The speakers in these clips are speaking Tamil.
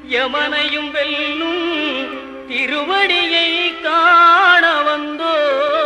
யமனையும் வெல்லும் திருவடியை காண வந்தோ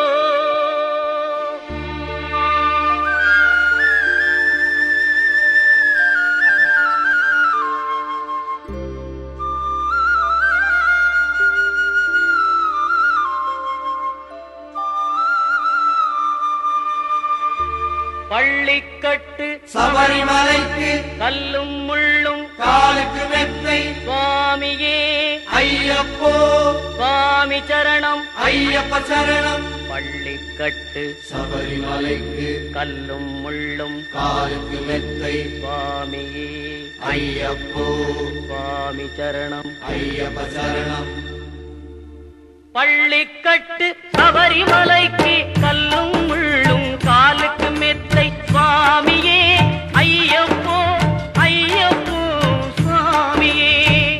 பள்ளிக்கட்டு சபரிமலைக்கு கல்லும் முள்ளும் காலுக்கு மெத்தை சுவாமியே ஐயப்போ சுவாமி சரணம் ஐயப்ப சரணம் பள்ளிக்கட்டு சபரிமலைக்கு கல்லும் முள்ளும் காலுக்கு மெத்தை சுவாமியே ஐயப்போ சுவாமி சரணம் ஐயப்ப சரணம் பள்ளிக்கட்டு சபரிமலைக்கு கல்லும் முள்ளும் காலுக்கு மெத்தை சுவாமியே ஐயப்போ ஐயப்போ சுவாமியே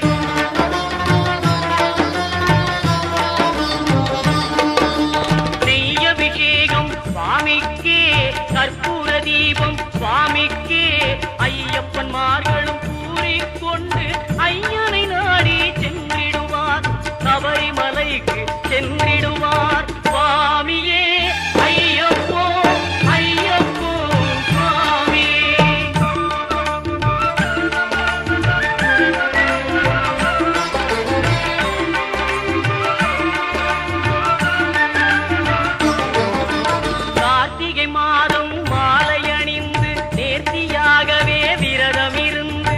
நெய்யபிஷேகம் சுவாமிக்கே கற்பூர தீபம் சுவாமிக்கே ஐயப்பன்மார்களும் கூறிக்கொண்டு ஐயனை நாடி சென்றிடுவார் சபரிமலைக்கு சென்றிடுவார் சுவாமியே ஐயப்போ ஐயப்போ சுவாமியே கார்த்திகை மாதம் மாலை அணிந்து நேர்த்தியாகவே விரதம் இருந்து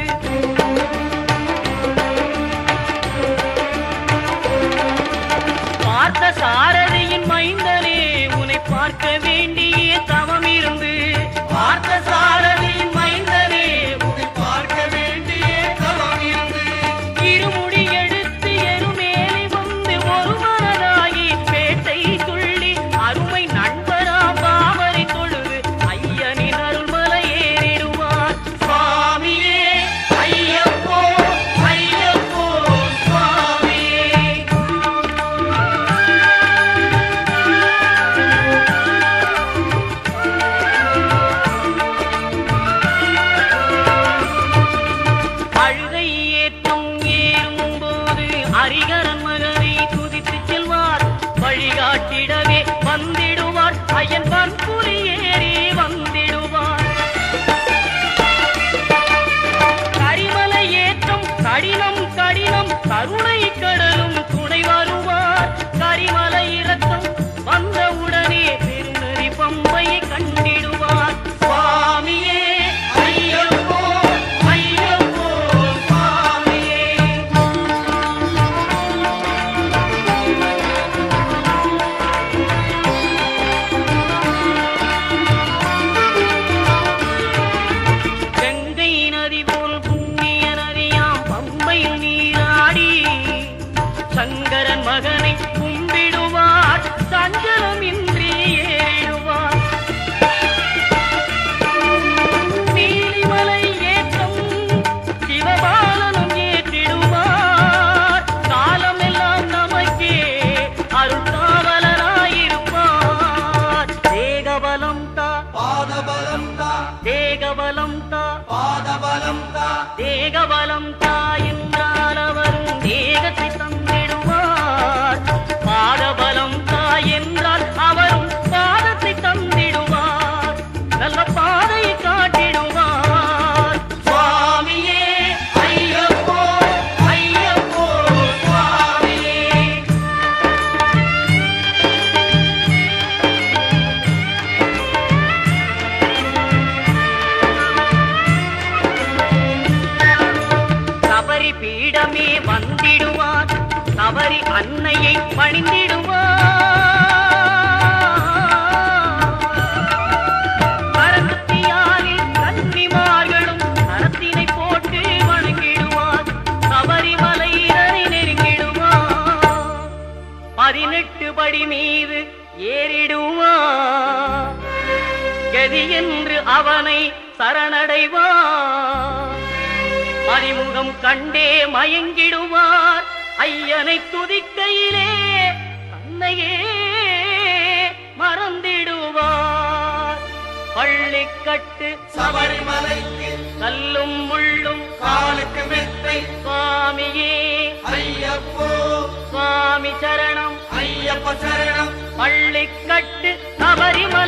பார்த்த சாரதியின் மைந்தனே உன்னை பார்க்க வேண்டிய தவம் இருந்து பார்த்த சாரதியின் மைந்தனே உன்னை பார்க்க வேண்டிய தவம் இருந்து இருமுடி எடுத்து எருமேலி வந்து ஒரு மனதாகி பேட்டை துள்ளி அருமை நண்பராம் பாவரை தொழுது ஐயனின் அருள்மலை ஏறிடுவார் சுவாமியே ஐயப்போ ஐயப்போ சுவாமியே அழுகை ஏற்றும் ஏறும் போது அரிகரன் மகனை துதித்து செல்வார் வழிகாட்டிடவே வந்திடுவார் ஐயன் பன்புலி ஏறி வந்திடுவார் கரிமலை ஏற்றம் கடினம் கடினம் கருணை கடலும் துணை வருவார் கரிமலை இறக்கம் வந்தவுடனே பெருநெறி பம்பையை கண்டிடுவார் சுவாமியே ஐயப்போ ஐயப்போ சுவாமியே கங்கை நதி போல் புண்ணிய நதியாம் பம்பையில் நீராடி சங்கரன் மகனை கும்பிடுவார் சஞ்சலம் இன்றி ஏறிடுவார் நீலிமலை ஏற்றம் சிவபாலனும் ஏற்றிடுவார் காலமெல்லாம் நமக்கே அருள்காவலராயிருப்பார் தேகபலம் தா பாதபலம் தா தேகபலம் தா பாதபலம் தா தேகபலம் தாயென்றால் அவரும் தேகத்தை தந்திடுவார் பாதபலம் தாயென்றால் அவரும் பாதத்தை தந்திடுவார் நல்ல பாதையை காட்டிடுவார் சுவாமியே ஐயப்போ ஐயப்போ சுவாமியே சபரி பீடமே வந்திடுவார் சபரி அன்னையை பணிந்திடுவார் கரத்தியாலில் கன்னிமார்களும் கரத்தினை போட்டு வணங்கிடுவார் சபரிமலையினரை நெருங்கிடுவார் பதினெட்டு படி மீது ஏறிடுவார் கதி என்று அவனை சரணடைவார் அறிமுகம் கண்டே மயங்கிடுவார் ஐயனை துதிக்கையிலே தன்னையே மறந்திடுவார் சபரிமலைக்கு கல்லும் முள்ளும் காலுக்கு மெத்தை சுவாமியே சரணம் பள்ளிக்கட்டு சபரிமலை